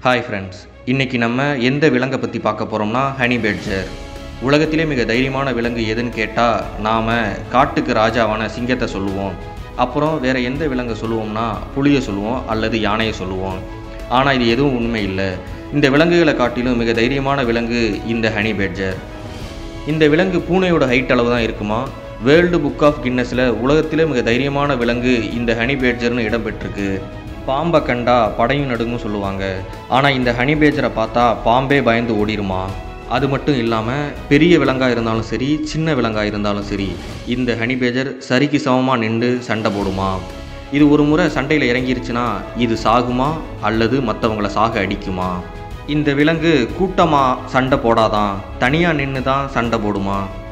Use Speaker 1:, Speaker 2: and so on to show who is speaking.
Speaker 1: hi friends இன்றைக்கி நம்ம எந்த விலங்கை பற்றி பார்க்க போகிறோம்னா ஹனி பேட்ஜர் உலகத்திலே மிக தைரியமான விலங்கு எதுன்னு கேட்டால் நாம் காட்டுக்கு ராஜாவான சிங்கத்தை சொல்லுவோம் அப்புறம் வேறு எந்த விலங்கை சொல்லுவோம்னா புலியை சொல்லுவோம் அல்லது யானையை சொல்லுவோம் ஆனால் இது எதுவும் உண்மை இல்லை இந்த விலங்குகளை காட்டிலும் மிக தைரியமான விலங்கு இந்த ஹனி பேட்ஜர் இந்த விலங்கு பூனையோட ஹைட் அளவு தான் இருக்குமா வேர்ல்டு புக் ஆஃப் கின்னஸில் உலகத்திலே மிக தைரியமான விலங்கு இந்த ஹனி பேட்ஜர்னு இடம் பெற்றிருக்கு பாம்பை கண்டா படையும் நடுங்கும் சொல்லுவாங்க ஆனால் இந்த ஹனி பேஜரை பார்த்தா பாம்பே பயந்து ஓடிருமா அது மட்டும் இல்லாமல் பெரிய விலங்காக இருந்தாலும் சரி சின்ன விலங்காக இருந்தாலும் சரி இந்த ஹனி பேஜர் சரிக்கு சமமாக நின்று சண்டை போடுமா இது ஒரு முறை சண்டையில் இறங்கிருச்சுன்னா இது சாகுமா அல்லது மற்றவங்கள சாக அடிக்குமா இந்த விலங்கு கூட்டமாக சண்டை போடாதான் தனியாக நின்று தான் சண்டை போடுமா